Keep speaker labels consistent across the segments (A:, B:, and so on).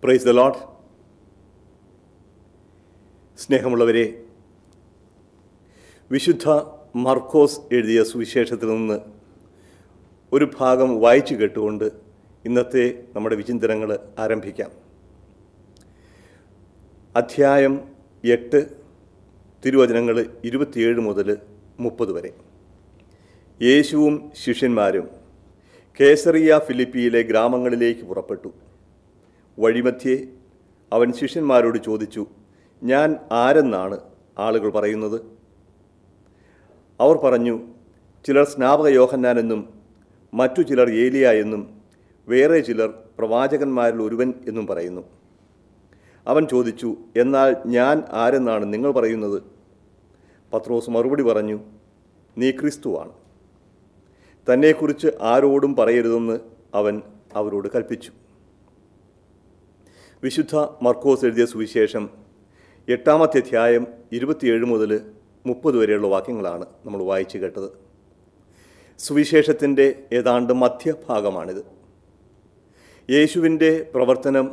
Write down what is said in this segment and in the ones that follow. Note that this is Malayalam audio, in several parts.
A: പ്രൈസ് ദ ലോഡ് സ്നേഹമുള്ളവരെ വിശുദ്ധ മർക്കോസ് എഴുതിയ സുവിശേഷത്തിൽ നിന്ന് ഒരു ഭാഗം വായിച്ചു കേട്ടുകൊണ്ട് ഇന്നത്തെ നമ്മുടെ വിചിന്തനങ്ങൾ ആരംഭിക്കാം അധ്യായം എട്ട് തിരുവചനങ്ങൾ ഇരുപത്തിയേഴ് മുതൽ മുപ്പത് വരെ യേശുവും ശിഷ്യന്മാരും കേസറിയ ഫിലിപ്പിയിലെ ഗ്രാമങ്ങളിലേക്ക് പുറപ്പെട്ടു വഴിമധ്യേ അവൻ ശിഷ്യന്മാരോട് ചോദിച്ചു ഞാൻ ആരെന്നാണ് ആളുകൾ പറയുന്നത് അവർ പറഞ്ഞു ചിലർ സ്നാപക യോഹന്നാൻ എന്നും മറ്റു ചിലർ ഏലിയ എന്നും വേറെ ചിലർ പ്രവാചകന്മാരിൽ ഒരുവൻ എന്നും പറയുന്നു അവൻ ചോദിച്ചു എന്നാൽ ഞാൻ ആരെന്നാണ് നിങ്ങൾ പറയുന്നത് പത്രോസ് മറുപടി പറഞ്ഞു നീ ക്രിസ്തുവാണ് തന്നെക്കുറിച്ച് ആരോടും പറയരുതെന്ന് അവൻ അവരോട് കൽപ്പിച്ചു വിശുദ്ധ മർക്കോസ് എഴുതിയ സുവിശേഷം എട്ടാമത്തെ അധ്യായം ഇരുപത്തിയേഴ് മുതൽ മുപ്പത് വരെയുള്ള വാക്യങ്ങളാണ് നമ്മൾ വായിച്ചു കേട്ടത് സുവിശേഷത്തിൻ്റെ ഏതാണ്ട് മധ്യഭാഗമാണിത് യേശുവിൻ്റെ പ്രവർത്തനം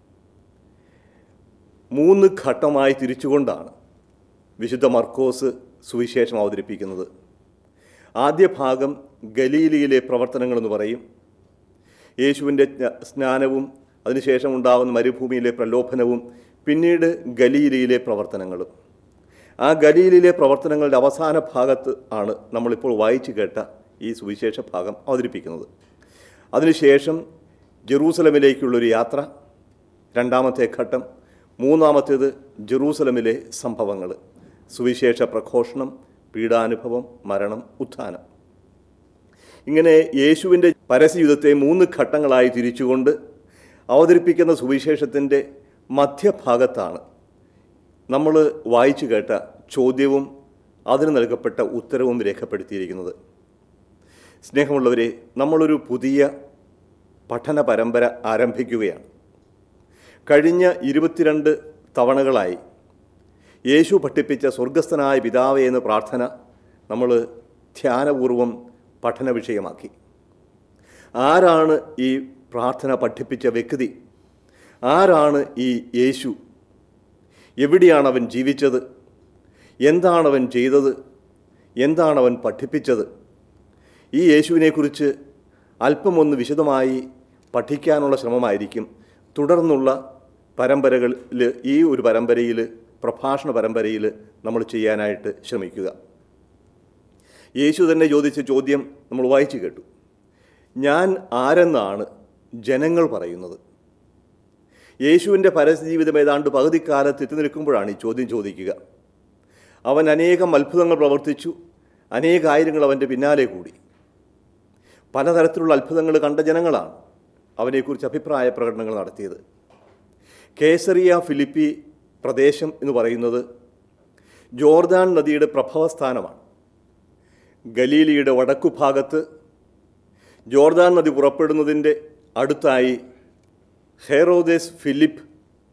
A: മൂന്ന് ഘട്ടമായി തിരിച്ചുകൊണ്ടാണ് വിശുദ്ധ മർക്കോസ് സുവിശേഷം അവതരിപ്പിക്കുന്നത് ആദ്യ ഭാഗം ഗലീലിയിലെ പ്രവർത്തനങ്ങളെന്ന് പറയും യേശുവിൻ്റെ ജ്ഞ- സ്നാനവും അതിനുശേഷം ഉണ്ടാകുന്ന മരുഭൂമിയിലെ പ്രലോഭനവും പിന്നീട് ഗലീലിയിലെ പ്രവർത്തനങ്ങളും ആ ഗലീലിലെ പ്രവർത്തനങ്ങളുടെ അവസാന ഭാഗത്ത് ആണ് നമ്മളിപ്പോൾ വായിച്ചു കേട്ട ഈ സുവിശേഷ ഭാഗം അവതരിപ്പിക്കുന്നത് അതിനുശേഷം ജെറൂസലമിലേക്കുള്ളൊരു യാത്ര രണ്ടാമത്തെ ഘട്ടം മൂന്നാമത്തേത് ജെറൂസലമിലെ സംഭവങ്ങൾ സുവിശേഷ പ്രഘോഷണം പീഡാനുഭവം മരണം ഉത്ഥാനം ഇങ്ങനെ യേശുവിൻ്റെ പരസ്യയുദ്ധത്തെ മൂന്ന് ഘട്ടങ്ങളായി തിരിച്ചുകൊണ്ട് അവതരിപ്പിക്കുന്ന സുവിശേഷത്തിൻ്റെ മധ്യഭാഗത്താണ് നമ്മൾ വായിച്ചു കേട്ട ചോദ്യവും അതിന് നൽകപ്പെട്ട ഉത്തരവും രേഖപ്പെടുത്തിയിരിക്കുന്നത് സ്നേഹമുള്ളവരെ നമ്മളൊരു പുതിയ പഠന പരമ്പര ആരംഭിക്കുകയാണ് കഴിഞ്ഞ ഇരുപത്തിരണ്ട് തവണകളായി യേശു പഠിപ്പിച്ച സ്വർഗസ്ഥനായ പിതാവേ എന്ന പ്രാർത്ഥന നമ്മൾ ധ്യാനപൂർവം പഠന വിഷയമാക്കി ആരാണ് ഈ പ്രാർത്ഥന പഠിപ്പിച്ച വ്യക്തി ആരാണ് ഈ യേശു എവിടെയാണ് അവൻ ജീവിച്ചത് എന്താണ് അവൻ ചെയ്തത് എന്താണ് അവൻ പഠിപ്പിച്ചത് ഈ യേശുവിനെക്കുറിച്ച് അല്പമൊന്ന് വിശദമായി പഠിക്കാനുള്ള ശ്രമമായിരിക്കും തുടർന്നുള്ള പരമ്പരകളിൽ ഈ ഒരു പരമ്പരയിൽ പ്രഭാഷണ പരമ്പരയിൽ നമ്മൾ ചെയ്യാനായിട്ട് ശ്രമിക്കുക യേശു തന്നെ ചോദിച്ച ചോദ്യം നമ്മൾ വായിച്ചു കേട്ടു ഞാൻ ആരെന്നാണ് ജനങ്ങൾ പറയുന്നത് യേശുവിൻ്റെ പരസ്യജീവിതം ഏതാണ്ട് പകുതിക്കാലത്ത് എത്തി നിൽക്കുമ്പോഴാണ് ഈ ചോദ്യം ചോദിക്കുക അവൻ അനേകം അത്ഭുതങ്ങൾ പ്രവർത്തിച്ചു അനേകായിരങ്ങൾ അവൻ്റെ പിന്നാലെ കൂടി പലതരത്തിലുള്ള അത്ഭുതങ്ങൾ കണ്ട ജനങ്ങളാണ് അവനെക്കുറിച്ച് അഭിപ്രായ പ്രകടനങ്ങൾ നടത്തിയത് കേസറിയ ഫിലിപ്പി പ്രദേശം എന്ന് പറയുന്നത് ജോർദാൻ നദിയുടെ പ്രഭവസ്ഥാനമാണ് ഗലീലിയുടെ വടക്കുഭാഗത്ത് ജോർദാൻ നദി പുറപ്പെടുന്നതിൻ്റെ അടുത്തായി ഹെറോദേസ് ഫിലിപ്പ്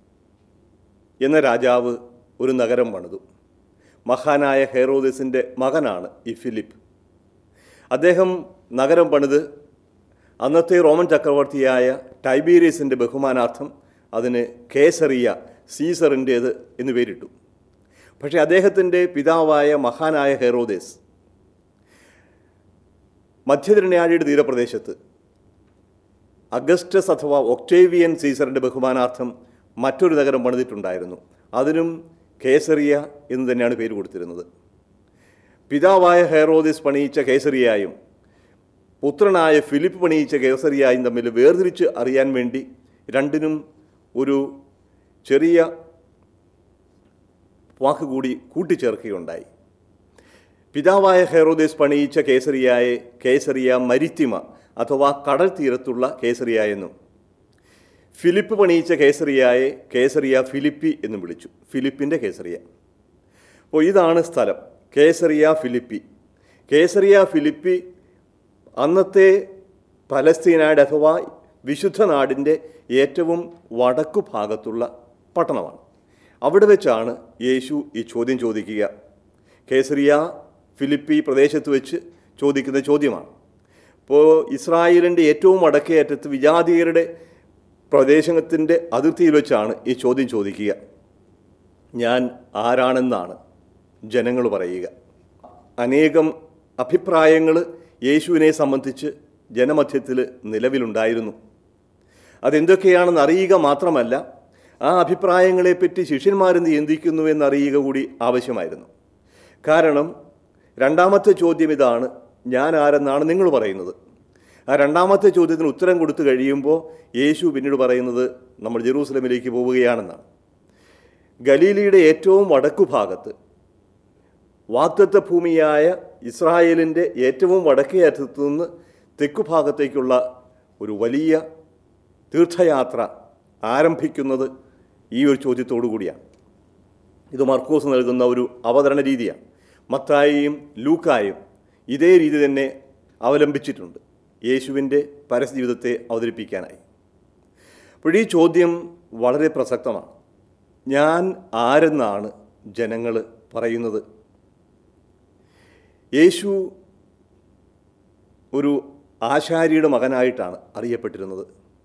A: എന്ന രാജാവ് ഒരു നഗരം പണിതു മഹാനായ ഹെറോദേസിൻ്റെ മകനാണ് ഈ ഫിലിപ്പ് അദ്ദേഹം നഗരം പണിത് അന്നത്തെ റോമൻ ചക്രവർത്തിയായ ടൈബീരിയസിൻ്റെ ബഹുമാനാർത്ഥം അതിന് കേസറിയ സീസറിൻ്റേത് എന്ന് പേരിട്ടു പക്ഷേ അദ്ദേഹത്തിൻ്റെ പിതാവായ മഹാനായ ഹെറോദേസ് മധ്യതിരണ്യാഴിയുടെ തീരപ്രദേശത്ത് അഗസ്റ്റസ് അഥവാ ഒക്ടേവിയൻ സീസറിൻ്റെ ബഹുമാനാർത്ഥം മറ്റൊരു നഗരം പണിതിട്ടുണ്ടായിരുന്നു അതിനും കേസറിയ എന്ന് തന്നെയാണ് പേര് കൊടുത്തിരുന്നത് പിതാവായ ഹെറോദിസ് പണിയിച്ച കേസറിയായും പുത്രനായ ഫിലിപ്പ് പണിയിച്ച കേസറിയായും തമ്മിൽ വേർതിരിച്ച് അറിയാൻ വേണ്ടി രണ്ടിനും ഒരു ചെറിയ വാക്കുകൂടി കൂട്ടിച്ചേർക്കുകയുണ്ടായി പിതാവായ ഹെറോദേസ് പണിയിച്ച കേസറിയായെ കേസറിയ മരിത്തിമ അഥവാ കടൽ തീരത്തുള്ള കേസറിയ എന്നും ഫിലിപ്പ് പണിയിച്ച കേസറിയായെ കേസറിയ ഫിലിപ്പി എന്നും വിളിച്ചു ഫിലിപ്പിൻ്റെ കേസറിയ അപ്പോൾ ഇതാണ് സ്ഥലം കേസറിയ ഫിലിപ്പി കേസറിയ ഫിലിപ്പി അന്നത്തെ പലസ്തീനാട് അഥവാ വിശുദ്ധ നാടിൻ്റെ ഏറ്റവും വടക്കു ഭാഗത്തുള്ള പട്ടണമാണ് അവിടെ വെച്ചാണ് യേശു ഈ ചോദ്യം ചോദിക്കുക കേസറിയ ഫിലിപ്പി പ്രദേശത്ത് വെച്ച് ചോദിക്കുന്ന ചോദ്യമാണ് ഇപ്പോൾ ഇസ്രായേലിൻ്റെ ഏറ്റവും വടക്കേ അറ്റത്ത് വിജാതീയരുടെ പ്രദേശത്തിൻ്റെ അതിർത്തിയിൽ വെച്ചാണ് ഈ ചോദ്യം ചോദിക്കുക ഞാൻ ആരാണെന്നാണ് ജനങ്ങൾ പറയുക അനേകം അഭിപ്രായങ്ങൾ യേശുവിനെ സംബന്ധിച്ച് ജനമധ്യത്തിൽ നിലവിലുണ്ടായിരുന്നു അതെന്തൊക്കെയാണെന്ന് അറിയുക മാത്രമല്ല ആ അഭിപ്രായങ്ങളെപ്പറ്റി ശിഷ്യന്മാരെന്ത് ചിന്തിക്കുന്നു എന്നറിയുക കൂടി ആവശ്യമായിരുന്നു കാരണം രണ്ടാമത്തെ ചോദ്യം ഇതാണ് ഞാൻ ആരെന്നാണ് നിങ്ങൾ പറയുന്നത് ആ രണ്ടാമത്തെ ചോദ്യത്തിന് ഉത്തരം കൊടുത്തു കഴിയുമ്പോൾ യേശു പിന്നീട് പറയുന്നത് നമ്മൾ ജെറൂസലമിലേക്ക് പോവുകയാണെന്നാണ് ഗലീലിയുടെ ഏറ്റവും വടക്കു ഭാഗത്ത് വാഗ്ദത്ത ഭൂമിയായ ഇസ്രായേലിൻ്റെ ഏറ്റവും വടക്കേ അറ്റത്തു നിന്ന് തെക്കു ഭാഗത്തേക്കുള്ള ഒരു വലിയ തീർത്ഥയാത്ര ആരംഭിക്കുന്നത് ഈ ഒരു ചോദ്യത്തോടു കൂടിയാണ് ഇത് മർക്കോസ് നൽകുന്ന ഒരു അവതരണ രീതിയാണ് മത്തായിയും ലൂക്കായും ഇതേ രീതി തന്നെ അവലംബിച്ചിട്ടുണ്ട് യേശുവിൻ്റെ പരസ്യജീവിതത്തെ അവതരിപ്പിക്കാനായി അപ്പോൾ ഈ ചോദ്യം വളരെ പ്രസക്തമാണ് ഞാൻ ആരെന്നാണ് ജനങ്ങൾ പറയുന്നത് യേശു ഒരു ആശാരിയുടെ മകനായിട്ടാണ് അറിയപ്പെട്ടിരുന്നത്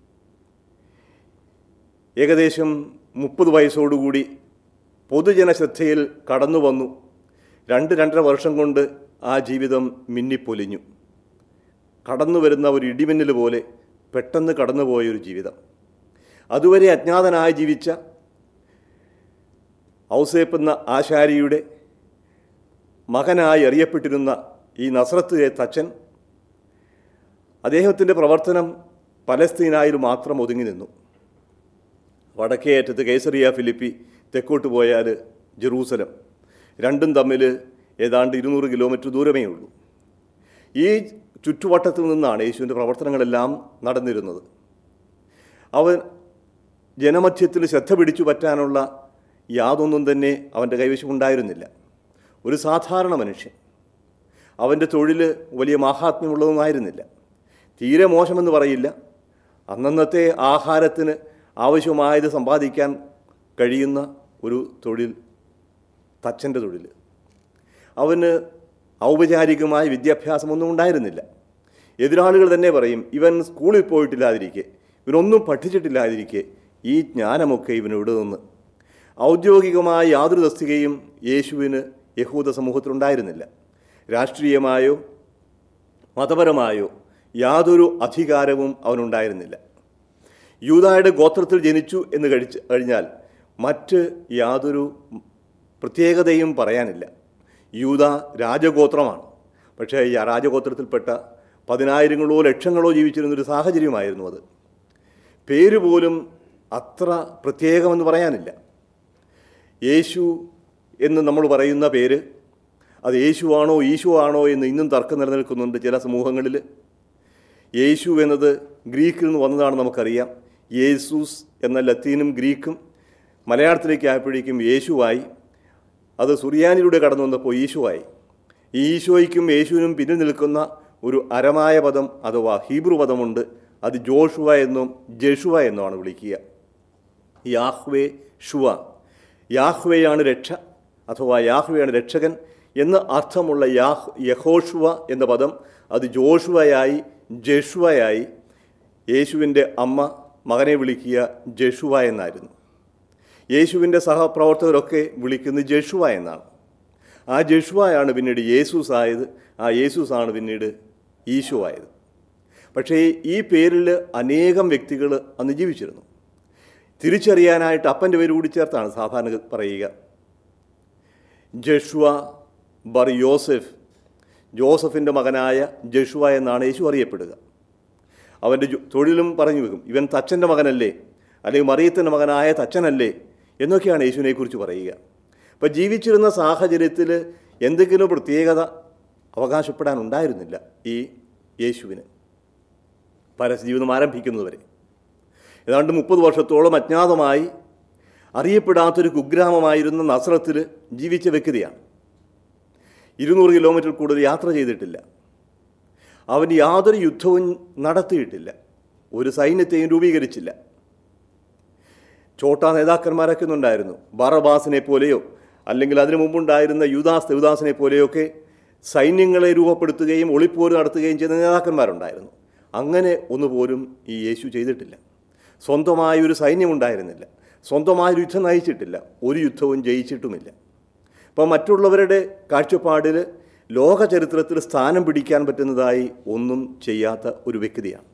A: ഏകദേശം മുപ്പത് വയസ്സോടുകൂടി പൊതുജന ശ്രദ്ധയിൽ കടന്നു വന്നു രണ്ട് രണ്ടര വർഷം കൊണ്ട് ആ ജീവിതം മിന്നിപ്പൊലിഞ്ഞു കടന്നു വരുന്ന ഒരു ഇടിമിന്നൽ പോലെ പെട്ടെന്ന് കടന്നുപോയൊരു ജീവിതം അതുവരെ അജ്ഞാതനായി ജീവിച്ച ഔസേപ്പ് എന്ന ആശാരിയുടെ മകനായി അറിയപ്പെട്ടിരുന്ന ഈ നസ്രത്ത് തച്ചൻ അദ്ദേഹത്തിൻ്റെ പ്രവർത്തനം പലസ്തീനായിൽ മാത്രം ഒതുങ്ങി നിന്നു വടക്കേ അറ്റത്ത് കേസറിയ ഫിലിപ്പി തെക്കോട്ട് പോയാൽ ജെറൂസലം രണ്ടും തമ്മിൽ ഏതാണ്ട് ഇരുന്നൂറ് കിലോമീറ്റർ ദൂരമേ ഉള്ളൂ ഈ ചുറ്റുവട്ടത്തിൽ നിന്നാണ് യേശുവിൻ്റെ പ്രവർത്തനങ്ങളെല്ലാം നടന്നിരുന്നത് അവൻ ജനമധ്യത്തിൽ ശ്രദ്ധ പിടിച്ചു പറ്റാനുള്ള യാതൊന്നും തന്നെ അവൻ്റെ കൈവശമുണ്ടായിരുന്നില്ല ഒരു സാധാരണ മനുഷ്യൻ അവൻ്റെ തൊഴിൽ വലിയ മാഹാത്മ്യമുള്ളതുമായിരുന്നില്ല തീരെ മോശമെന്ന് പറയില്ല അന്നന്നത്തെ ആഹാരത്തിന് ആവശ്യമായത് സമ്പാദിക്കാൻ കഴിയുന്ന ഒരു തൊഴിൽ തച്ചൻ്റെ തൊഴിൽ അവന് ഔപചാരികമായ വിദ്യാഭ്യാസമൊന്നും ഉണ്ടായിരുന്നില്ല എതിരാളികൾ തന്നെ പറയും ഇവൻ സ്കൂളിൽ പോയിട്ടില്ലാതിരിക്കെ ഇവനൊന്നും പഠിച്ചിട്ടില്ലാതിരിക്കെ ഈ ജ്ഞാനമൊക്കെ ഇവന് ഇവിടെ നിന്ന് ഔദ്യോഗികമായ യാതൊരു തസ്തികയും യേശുവിന് യഹൂദ സമൂഹത്തിലുണ്ടായിരുന്നില്ല രാഷ്ട്രീയമായോ മതപരമായോ യാതൊരു അധികാരവും അവനുണ്ടായിരുന്നില്ല യൂതായുടെ ഗോത്രത്തിൽ ജനിച്ചു എന്ന് കഴിച്ച് കഴിഞ്ഞാൽ മറ്റ് യാതൊരു പ്രത്യേകതയും പറയാനില്ല യൂത രാജഗോത്രമാണ് പക്ഷേ ഈ രാജഗോത്രത്തിൽപ്പെട്ട പതിനായിരങ്ങളോ ലക്ഷങ്ങളോ ജീവിച്ചിരുന്നൊരു സാഹചര്യമായിരുന്നു അത് പേര് പോലും അത്ര പ്രത്യേകമെന്ന് പറയാനില്ല യേശു എന്ന് നമ്മൾ പറയുന്ന പേര് അത് യേശുവാണോ ഈശോ ആണോ എന്ന് ഇന്നും തർക്കം നിലനിൽക്കുന്നുണ്ട് ചില സമൂഹങ്ങളിൽ യേശു എന്നത് ഗ്രീക്കിൽ നിന്ന് വന്നതാണ് നമുക്കറിയാം യേസൂസ് എന്ന ലത്തീനും ഗ്രീക്കും മലയാളത്തിലേക്ക് ആയപ്പോഴേക്കും യേശുവായി അത് സുറിയാനിലൂടെ കടന്നു വന്നപ്പോൾ ഈശോയായി ഈ ഈശോയ്ക്കും യേശുവിനും പിന്നിൽ നിൽക്കുന്ന ഒരു അരമായ പദം അഥവാ ഹീബ്രു പദമുണ്ട് അത് ജോഷുവ എന്നും ജഷുവ എന്നുമാണ് വിളിക്കുക യാഹ്വേ ഷുവ യാഹ്വേയാണ് രക്ഷ അഥവാ യാഹ്വേയാണ് രക്ഷകൻ എന്ന് അർത്ഥമുള്ള യാഹ് യഹോഷുവ എന്ന പദം അത് ജോഷുവയായി ജഷുവയായി യേശുവിൻ്റെ അമ്മ മകനെ വിളിക്കുക ജഷുവ എന്നായിരുന്നു യേശുവിൻ്റെ സഹപ്രവർത്തകരൊക്കെ വിളിക്കുന്നത് ജഷുവ എന്നാണ് ആ ജഷുവയാണ് പിന്നീട് യേസൂസ് ആയത് ആ യേസൂസ് ആണ് പിന്നീട് ഈശോ ആയത് പക്ഷേ ഈ പേരിൽ അനേകം വ്യക്തികൾ അന്ന് ജീവിച്ചിരുന്നു തിരിച്ചറിയാനായിട്ട് അപ്പൻ്റെ പേര് കൂടി ചേർത്താണ് സാധാരണ പറയുക ജഷുവ ബർ യോസഫ് ജോസഫിൻ്റെ മകനായ ജഷുവ എന്നാണ് യേശു അറിയപ്പെടുക അവൻ്റെ ജോ- തൊഴിലും പറഞ്ഞു വെക്കും ഇവൻ തച്ചൻ്റെ മകനല്ലേ അല്ലെങ്കിൽ മറിയത്തിൻ്റെ മകനായ തച്ചനല്ലേ എന്നൊക്കെയാണ് യേശുവിനെക്കുറിച്ച് പറയുക അപ്പം ജീവിച്ചിരുന്ന സാഹചര്യത്തിൽ എന്തെങ്കിലും പ്രത്യേകത അവകാശപ്പെടാൻ ഉണ്ടായിരുന്നില്ല ഈ യേശുവിന് പരസ്യജീവിതം ആരംഭിക്കുന്നതുവരെ ഏതാണ്ട് മുപ്പത് വർഷത്തോളം അജ്ഞാതമായി അറിയപ്പെടാത്തൊരു കുഗ്രാമമായിരുന്ന നസ്രത്തിൽ ജീവിച്ച വ്യക്തിയാണ് ഇരുന്നൂറ് കിലോമീറ്റർ കൂടുതൽ യാത്ര ചെയ്തിട്ടില്ല അവൻ യാതൊരു യുദ്ധവും നടത്തിയിട്ടില്ല ഒരു സൈന്യത്തെയും രൂപീകരിച്ചില്ല ചോട്ടാ നേതാക്കന്മാരൊക്കെ ഉണ്ടായിരുന്നു ബാറബാസിനെ പോലെയോ അല്ലെങ്കിൽ അതിനു മുമ്പുണ്ടായിരുന്ന യുദാസ് ദേവദാസിനെ പോലെയൊക്കെ സൈന്യങ്ങളെ രൂപപ്പെടുത്തുകയും ഒളിപ്പോര് നടത്തുകയും ചെയ്ത നേതാക്കന്മാരുണ്ടായിരുന്നു അങ്ങനെ ഒന്നുപോലും ഈ യേശു ചെയ്തിട്ടില്ല സ്വന്തമായ ഒരു സൈന്യമുണ്ടായിരുന്നില്ല സ്വന്തമായ യുദ്ധം നയിച്ചിട്ടില്ല ഒരു യുദ്ധവും ജയിച്ചിട്ടുമില്ല അപ്പോൾ മറ്റുള്ളവരുടെ കാഴ്ചപ്പാടിൽ ലോക ചരിത്രത്തിൽ സ്ഥാനം പിടിക്കാൻ പറ്റുന്നതായി ഒന്നും ചെയ്യാത്ത ഒരു വ്യക്തിയാണ്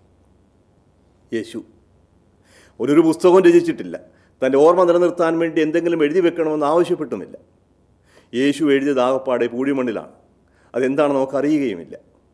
A: യേശു ഒരു പുസ്തകവും രചിച്ചിട്ടില്ല തൻ്റെ ഓർമ്മ നിലനിർത്താൻ വേണ്ടി എന്തെങ്കിലും എഴുതി വെക്കണമെന്ന് ആവശ്യപ്പെട്ടുമില്ല യേശു എഴുതിയത് ആകപ്പാടെ പൂഴിമണ്ണിലാണ് അതെന്താണ് നമുക്കറിയുകയുമില്ല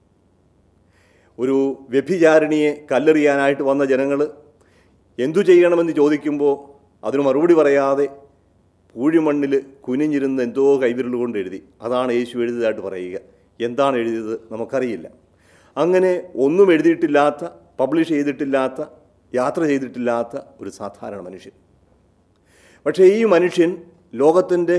A: ഒരു വ്യഭിചാരിണിയെ കല്ലെറിയാനായിട്ട് വന്ന ജനങ്ങൾ എന്തു ചെയ്യണമെന്ന് ചോദിക്കുമ്പോൾ അതിന് മറുപടി പറയാതെ പൂഴിമണ്ണിൽ കുനിഞ്ഞിരുന്ന് എന്തോ കൈവിരൽ കൊണ്ട് എഴുതി അതാണ് യേശു എഴുതിയതായിട്ട് പറയുക എന്താണ് എഴുതിയത് നമുക്കറിയില്ല അങ്ങനെ ഒന്നും എഴുതിയിട്ടില്ലാത്ത പബ്ലിഷ് ചെയ്തിട്ടില്ലാത്ത യാത്ര ചെയ്തിട്ടില്ലാത്ത ഒരു സാധാരണ മനുഷ്യൻ പക്ഷേ ഈ മനുഷ്യൻ ലോകത്തിൻ്റെ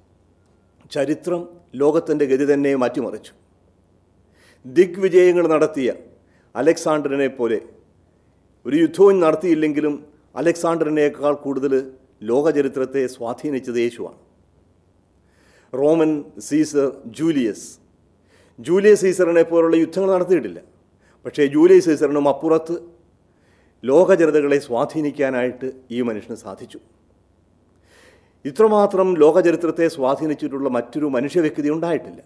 A: ചരിത്രം ലോകത്തിൻ്റെ ഗതി തന്നെ മാറ്റിമറിച്ചു ദിഗ്വിജയങ്ങൾ നടത്തിയ അലക്സാണ്ടറിനെ പോലെ ഒരു യുദ്ധവും നടത്തിയില്ലെങ്കിലും അലക്സാണ്ടറിനേക്കാൾ കൂടുതൽ ലോകചരിത്രത്തെ സ്വാധീനിച്ചത് യേശുവാണ് റോമൻ സീസർ ജൂലിയസ് ജൂലിയസ് സീസറിനെ പോലുള്ള യുദ്ധങ്ങൾ നടത്തിയിട്ടില്ല പക്ഷേ ജൂലിയസ് സീസറിനും അപ്പുറത്ത് ലോകജനതകളെ സ്വാധീനിക്കാനായിട്ട് ഈ മനുഷ്യന് സാധിച്ചു ഇത്രമാത്രം ലോകചരിത്രത്തെ സ്വാധീനിച്ചിട്ടുള്ള മറ്റൊരു മനുഷ്യ വ്യക്തി ഉണ്ടായിട്ടില്ല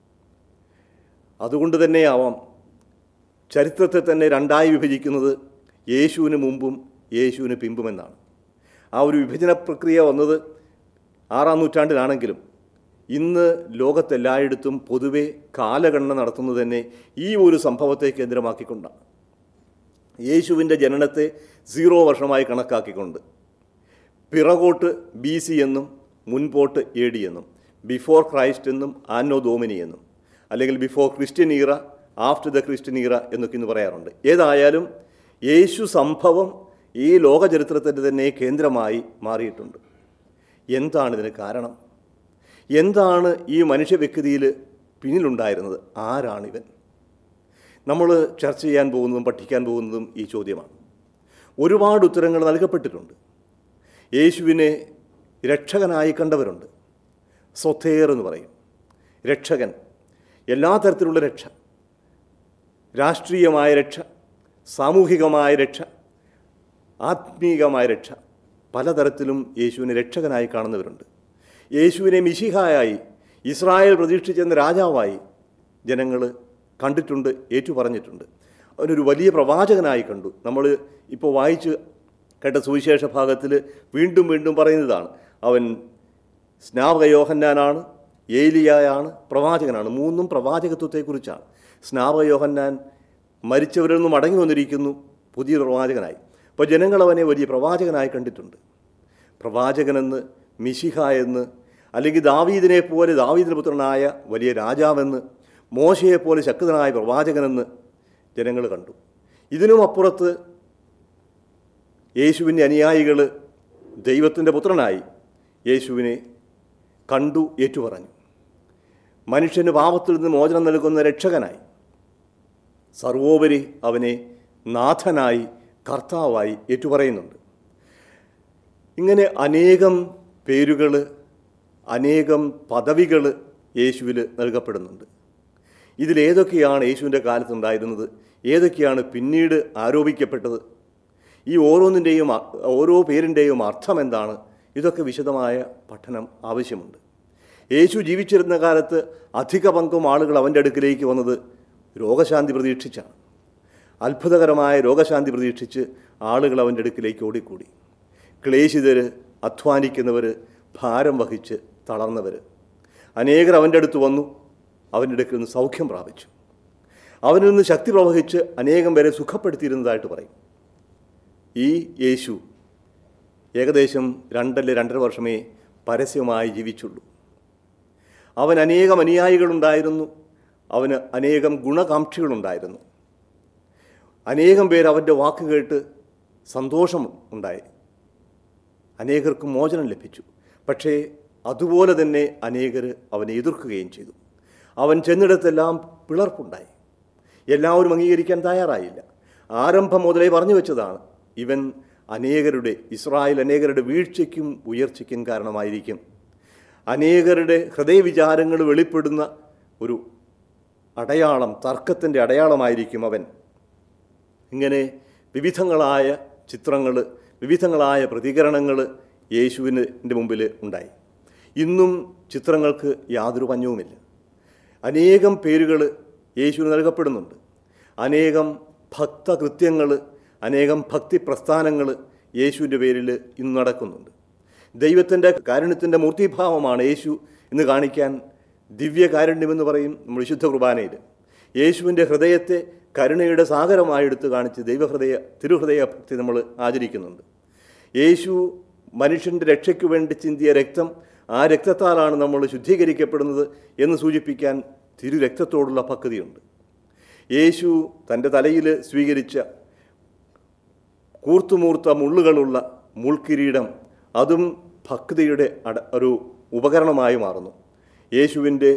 A: അതുകൊണ്ട് തന്നെയാവാം ചരിത്രത്തെ തന്നെ രണ്ടായി വിഭജിക്കുന്നത് യേശുവിന് മുമ്പും യേശുവിന് പിമ്പുമെന്നാണ് ആ ഒരു വിഭജന പ്രക്രിയ വന്നത് ആറാം നൂറ്റാണ്ടിലാണെങ്കിലും ഇന്ന് ലോകത്തെല്ലായിടത്തും പൊതുവെ കാലഗണന നടത്തുന്നത് തന്നെ ഈ ഒരു സംഭവത്തെ കേന്ദ്രമാക്കിക്കൊണ്ടാണ് യേശുവിൻ്റെ ജനനത്തെ സീറോ വർഷമായി കണക്കാക്കിക്കൊണ്ട് പിറകോട്ട് ബി സി എന്നും മുൻപോട്ട് എ ഡി എന്നും ബിഫോർ ക്രൈസ്റ്റ് എന്നും ആന്നോ ഡോമിനി എന്നും അല്ലെങ്കിൽ before Christian era after the Christian era എന്നൊക്കെ ഇന്ന് പറയാറുണ്ട് ഏതായാലും യേശു സംഭവം ഈ ലോകചരിത്രത്തിൻ്റെ തന്നെ കേന്ദ്രമായി മാറിയിട്ടുണ്ട് എന്താണ് ഇതിന് കാരണം എന്താണ് ഈ മനുഷ്യ വ്യക്തിയിൽ പിന്നിലുണ്ടായിരുന്നത് ആരാണിവൻ നമ്മൾ ചർച്ച ചെയ്യാൻ പോകുന്നതും പഠിക്കാൻ പോകുന്നതും ഈ ചോദ്യമാണ് ഒരുപാട് ഉത്തരങ്ങൾ നൽകപ്പെട്ടിട്ടുണ്ട് യേശുവിനെ രക്ഷകനായി കണ്ടവരുണ്ട് സ്വത്തേർ എന്ന് പറയും രക്ഷകൻ എല്ലാ തരത്തിലുള്ള രക്ഷ രാഷ്ട്രീയമായ രക്ഷ സാമൂഹികമായ രക്ഷ ആത്മീകമായ രക്ഷ പലതരത്തിലും യേശുവിനെ രക്ഷകനായി കാണുന്നവരുണ്ട് യേശുവിനെ മിശിഹായായി ഇസ്രായേൽ പ്രതീക്ഷിച്ചെന്ന രാജാവായി ജനങ്ങൾ കണ്ടിട്ടുണ്ട് ഏറ്റുപറഞ്ഞിട്ടുണ്ട് അവനൊരു വലിയ പ്രവാചകനായി കണ്ടു നമ്മൾ ഇപ്പോൾ വായിച്ച് കേട്ട സുവിശേഷ ഭാഗത്തിൽ വീണ്ടും വീണ്ടും പറയുന്നതാണ് അവൻ സ്നാപകയോഹന്നാനാണ് ഏലിയായാണ് പ്രവാചകനാണ് മൂന്നും പ്രവാചകത്വത്തെക്കുറിച്ചാണ് സ്നാപകയോഹന്നാൻ മരിച്ചവരിൽ നിന്നും മടങ്ങി വന്നിരിക്കുന്നു പുതിയ പ്രവാചകനായി അപ്പോൾ ജനങ്ങൾ അവനെ വലിയ പ്രവാചകനായി കണ്ടിട്ടുണ്ട് പ്രവാചകനെന്ന് മിശിഹ എന്ന് അല്ലെങ്കിൽ ദാവീദിനെ പോലെ ദാവീദിന് പുത്രനായ വലിയ രാജാവെന്ന് മോശയെപ്പോലെ ശക്തനായ പ്രവാചകനെന്ന് ജനങ്ങൾ കണ്ടു ഇതിനും അപ്പുറത്ത് യേശുവിൻ്റെ അനുയായികൾ ദൈവത്തിൻ്റെ പുത്രനായി യേശുവിനെ കണ്ടു ഏറ്റുപറഞ്ഞു മനുഷ്യന് പാപത്തിൽ നിന്ന് മോചനം നൽകുന്ന രക്ഷകനായി സർവോപരി അവനെ നാഥനായി കർത്താവായി ഏറ്റുപറയുന്നുണ്ട് ഇങ്ങനെ അനേകം പേരുകൾ അനേകം പദവികൾ യേശുവിൽ നൽകപ്പെടുന്നുണ്ട് ഇതിലേതൊക്കെയാണ് യേശുവിൻ്റെ കാലത്തുണ്ടായിരുന്നത് ഏതൊക്കെയാണ് പിന്നീട് ആരോപിക്കപ്പെട്ടത് ഈ ഓരോന്നിൻ്റെയും അ- ഓരോ പേരിൻ്റെയും അർത്ഥം എന്താണ് ഇതൊക്കെ വിശദമായ പഠനം ആവശ്യമുണ്ട് യേശു ജീവിച്ചിരുന്ന കാലത്ത് അധിക പങ്കും ആളുകൾ അവൻ്റെ അടുക്കിലേക്ക് വന്നത് രോഗശാന്തി പ്രതീക്ഷിച്ചാണ് അത്ഭുതകരമായ രോഗശാന്തി പ്രതീക്ഷിച്ച് ആളുകൾ അവൻ്റെ അടുക്കിലേക്ക് ഓടിക്കൂടി ക്ലേശിതർ അധ്വാനിക്കുന്നവർ ഭാരം വഹിച്ച് തളർന്നവർ അനേകർ അവൻ്റെ അടുത്ത് വന്നു അവൻ്റെ അടുക്കിൽ നിന്ന് സൗഖ്യം പ്രാപിച്ചു അവനിൽ നിന്ന് ശക്തി പ്രവഹിച്ച് അനേകം പേരെ സുഖപ്പെടുത്തിയിരുന്നതായിട്ട് പറയും ഈ യേശു ഏകദേശം രണ്ടല്ല രണ്ടര വർഷമേ പരസ്യമായി ജീവിച്ചുള്ളൂ അവൻ അനേകം അനുയായികളുണ്ടായിരുന്നു അവന് അനേകം ഗുണകാംക്ഷികളുണ്ടായിരുന്നു അനേകം പേർ അവൻ്റെ വാക്ക് കേട്ട് സന്തോഷം ഉണ്ടായി അനേകർക്ക് മോചനം ലഭിച്ചു പക്ഷേ അതുപോലെ തന്നെ അനേകർ അവനെ എതിർക്കുകയും ചെയ്തു അവൻ ചെന്നിടത്തെല്ലാം പിളർപ്പുണ്ടായി എല്ലാവരും അംഗീകരിക്കാൻ തയ്യാറായില്ല ആരംഭം മുതലേ പറഞ്ഞു വെച്ചതാണ് ഇവൻ അനേകരുടെ ഇസ്രായേൽ അനേകരുടെ വീഴ്ചയ്ക്കും ഉയർച്ചയ്ക്കും കാരണമായിരിക്കും അനേകരുടെ ഹൃദയവിചാരങ്ങൾ വെളിപ്പെടുന്ന ഒരു അടയാളം തർക്കത്തിൻ്റെ അടയാളമായിരിക്കും അവൻ ഇങ്ങനെ വിവിധങ്ങളായ ചിത്രങ്ങൾ വിവിധങ്ങളായ പ്രതികരണങ്ങൾ യേശുവിൻ്റെ മുമ്പിൽ ഉണ്ടായി ഇന്നും ചിത്രങ്ങൾക്ക് യാതൊരു പഞ്ഞവുമില്ല അനേകം പേരുകൾ യേശുവിന് നൽകപ്പെടുന്നുണ്ട് അനേകം ഭക്തകൃത്യങ്ങൾ അനേകം ഭക്തി പ്രസ്ഥാനങ്ങൾ യേശുവിൻ്റെ പേരിൽ ഇന്ന് നടക്കുന്നുണ്ട് ദൈവത്തിൻ്റെ കാരുണ്യത്തിൻ്റെ മൂർത്തിഭാവമാണ് യേശു എന്ന് കാണിക്കാൻ ദിവ്യകാരുണ്യമെന്ന് പറയും നമ്മൾ വിശുദ്ധ കുർബാനയിൽ യേശുവിൻ്റെ ഹൃദയത്തെ കരുണയുടെ സാഗരമായി എടുത്ത് കാണിച്ച് ദൈവഹൃദയ തിരുഹൃദയ ഭക്തി നമ്മൾ ആചരിക്കുന്നുണ്ട് യേശു മനുഷ്യൻ്റെ രക്ഷയ്ക്ക് വേണ്ടി ചിന്തിയ രക്തം ആ രക്തത്താലാണ് നമ്മൾ ശുദ്ധീകരിക്കപ്പെടുന്നത് എന്ന് സൂചിപ്പിക്കാൻ തിരുരക്തത്തോടുള്ള ഭക്തിയുണ്ട് യേശു തൻ്റെ തലയിൽ സ്വീകരിച്ച കൂർത്തുമൂർത്ത മുള്ളുകളുള്ള മുൾക്കിരീടം അതും ഭക്തിയുടെ അട ഒരു ഉപകരണമായി മാറുന്നു യേശുവിൻ്റെ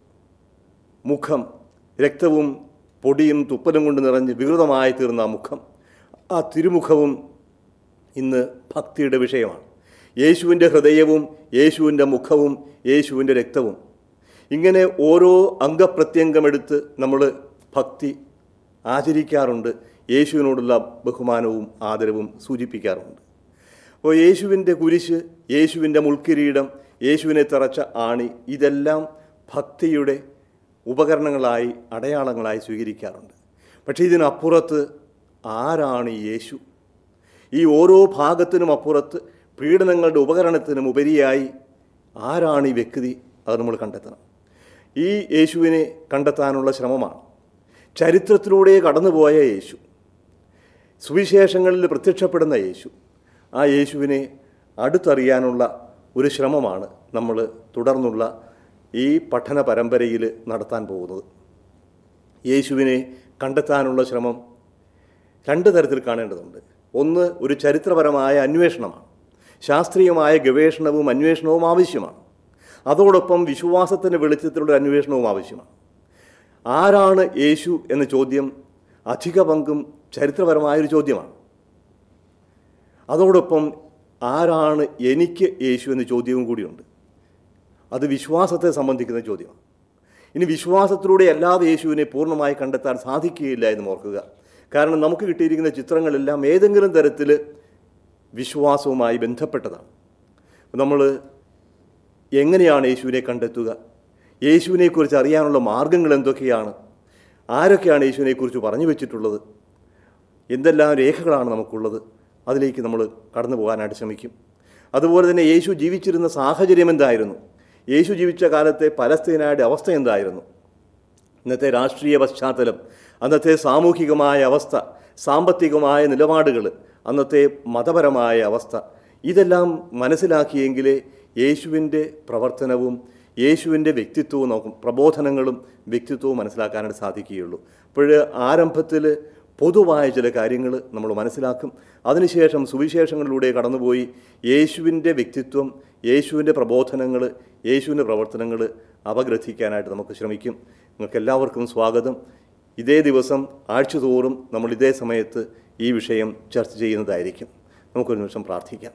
A: മുഖം രക്തവും പൊടിയും തുപ്പലും കൊണ്ട് നിറഞ്ഞ് വികൃതമായി തീർന്ന ആ മുഖം ആ തിരുമുഖവും ഇന്ന് ഭക്തിയുടെ വിഷയമാണ് യേശുവിൻ്റെ ഹൃദയവും യേശുവിൻ്റെ മുഖവും യേശുവിൻ്റെ രക്തവും ഇങ്ങനെ ഓരോ അംഗപ്രത്യംഗമെടുത്ത് നമ്മൾ ഭക്തി ആചരിക്കാറുണ്ട് യേശുവിനോടുള്ള ബഹുമാനവും ആദരവും സൂചിപ്പിക്കാറുണ്ട് അപ്പോൾ യേശുവിൻ്റെ കുരിശ് യേശുവിൻ്റെ മുൾക്കിരീടം യേശുവിനെ തറച്ച ആണി ഇതെല്ലാം ഭക്തിയുടെ ഉപകരണങ്ങളായി അടയാളങ്ങളായി സ്വീകരിക്കാറുണ്ട് പക്ഷേ ഇതിനപ്പുറത്ത് ആരാണ് ഈ യേശു ഈ ഓരോ ഭാഗത്തിനും അപ്പുറത്ത് പീഡനങ്ങളുടെ ഉപകരണത്തിനും ഉപരിയായി ആരാണ് ഈ വ്യക്തി അത് നമ്മൾ കണ്ടെത്തണം ഈ യേശുവിനെ കണ്ടെത്താനുള്ള ശ്രമമാണ് ചരിത്രത്തിലൂടെ കടന്നുപോയ യേശു സുവിശേഷങ്ങളിൽ പ്രത്യക്ഷപ്പെടുന്ന യേശു ആ യേശുവിനെ അടുത്തറിയാനുള്ള ഒരു ശ്രമമാണ് നമ്മൾ തുടർന്നുള്ള ഈ പഠന പരമ്പരയിൽ നടത്താൻ പോകുന്നത് യേശുവിനെ കണ്ടെത്താനുള്ള ശ്രമം രണ്ട് തരത്തിൽ കാണേണ്ടതുണ്ട് ഒന്ന് ഒരു ചരിത്രപരമായ അന്വേഷണമാണ് ശാസ്ത്രീയമായ ഗവേഷണവും അന്വേഷണവും ആവശ്യമാണ് അതോടൊപ്പം വിശ്വാസത്തിൻ്റെ വെളിച്ചത്തിലുള്ള അന്വേഷണവും ആവശ്യമാണ് ആരാണ് യേശു എന്ന ചോദ്യം അധിക പങ്കും ചരിത്രപരമായൊരു ചോദ്യമാണ് അതോടൊപ്പം ആരാണ് എനിക്ക് യേശു എന്ന ചോദ്യവും കൂടിയുണ്ട് അത് വിശ്വാസത്തെ സംബന്ധിക്കുന്ന ചോദ്യമാണ് ഇനി വിശ്വാസത്തിലൂടെ അല്ലാതെ യേശുവിനെ പൂർണ്ണമായി കണ്ടെത്താൻ സാധിക്കുകയില്ല എന്ന് ഓർക്കുക കാരണം നമുക്ക് കിട്ടിയിരിക്കുന്ന ചിത്രങ്ങളെല്ലാം ഏതെങ്കിലും തരത്തിൽ വിശ്വാസവുമായി ബന്ധപ്പെട്ടതാണ് നമ്മൾ എങ്ങനെയാണ് യേശുവിനെ കണ്ടെത്തുക യേശുവിനെക്കുറിച്ച് അറിയാനുള്ള മാർഗങ്ങൾ എന്തൊക്കെയാണ് ആരൊക്കെയാണ് യേശുവിനെക്കുറിച്ച് പറഞ്ഞു വെച്ചിട്ടുള്ളത് എന്തെല്ലാം രേഖകളാണ് നമുക്കുള്ളത് അതിലേക്ക് നമ്മൾ കടന്നു പോകാനായിട്ട് ശ്രമിക്കും അതുപോലെ തന്നെ യേശു ജീവിച്ചിരുന്ന സാഹചര്യം എന്തായിരുന്നു യേശു ജീവിച്ച കാലത്തെ പലസ്തീനയുടെ അവസ്ഥ എന്തായിരുന്നു ഇന്നത്തെ രാഷ്ട്രീയ പശ്ചാത്തലം അന്നത്തെ സാമൂഹികമായ അവസ്ഥ സാമ്പത്തികമായ നിലപാടുകൾ അന്നത്തെ മതപരമായ അവസ്ഥ ഇതെല്ലാം മനസ്സിലാക്കിയെങ്കിലേ യേശുവിൻ്റെ പ്രവർത്തനവും യേശുവിൻ്റെ വ്യക്തിത്വവും നോക്കും പ്രബോധനങ്ങളും വ്യക്തിത്വവും മനസ്സിലാക്കാനായിട്ട് സാധിക്കുകയുള്ളൂ അപ്പോൾ ആരംഭത്തിൽ പൊതുവായ ചില കാര്യങ്ങൾ നമ്മൾ മനസ്സിലാക്കും അതിനുശേഷം സുവിശേഷങ്ങളിലൂടെ കടന്നുപോയി യേശുവിൻ്റെ വ്യക്തിത്വം യേശുവിൻ്റെ പ്രബോധനങ്ങൾ യേശുവിൻ്റെ പ്രവർത്തനങ്ങൾ അപഗ്രഥിക്കാനായിട്ട് നമുക്ക് ശ്രമിക്കും നിങ്ങൾക്ക് എല്ലാവർക്കും സ്വാഗതം ഇതേ ദിവസം ആഴ്ചതോറും നമ്മൾ ഇതേ സമയത്ത് ഈ വിഷയം ചർച്ച ചെയ്യുന്നതായിരിക്കും നമുക്കൊരു നിമിഷം പ്രാർത്ഥിക്കാം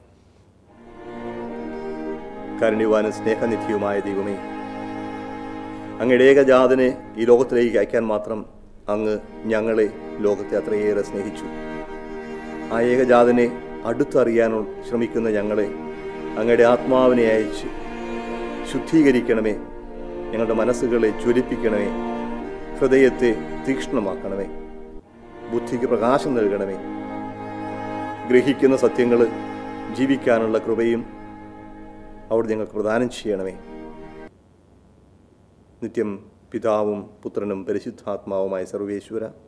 A: കാരുണ്യവാനും സ്നേഹനിധിയുമായ ദൈവമേ അങ്ങയുടെ ഏകജാതനെ ഈ ലോകത്തിലേക്ക് അയക്കാൻ മാത്രം അങ്ങ് ഞങ്ങളെ ലോകത്തെ അത്രയേറെ സ്നേഹിച്ചു ആ ഏകജാതനെ അടുത്തറിയാൻ ശ്രമിക്കുന്ന ഞങ്ങളെ അങ്ങയുടെ ആത്മാവിനെ അയച്ച് ശുദ്ധീകരിക്കണമേ ഞങ്ങളുടെ മനസ്സുകളെ ജ്വലിപ്പിക്കണമേ ഹൃദയത്തെ തീക്ഷ്ണമാക്കണമേ ബുദ്ധിക്ക് പ്രകാശം നൽകണമേ ഗ്രഹിക്കുന്ന സത്യങ്ങൾ ജീവിക്കാനുള്ള കൃപയും അവിടെ ഞങ്ങൾക്ക് പ്രദാനം ചെയ്യണമേ നിത്യം പിതാവും പുത്രനും പരിശുദ്ധാത്മാവുമായ സർവേശ്വര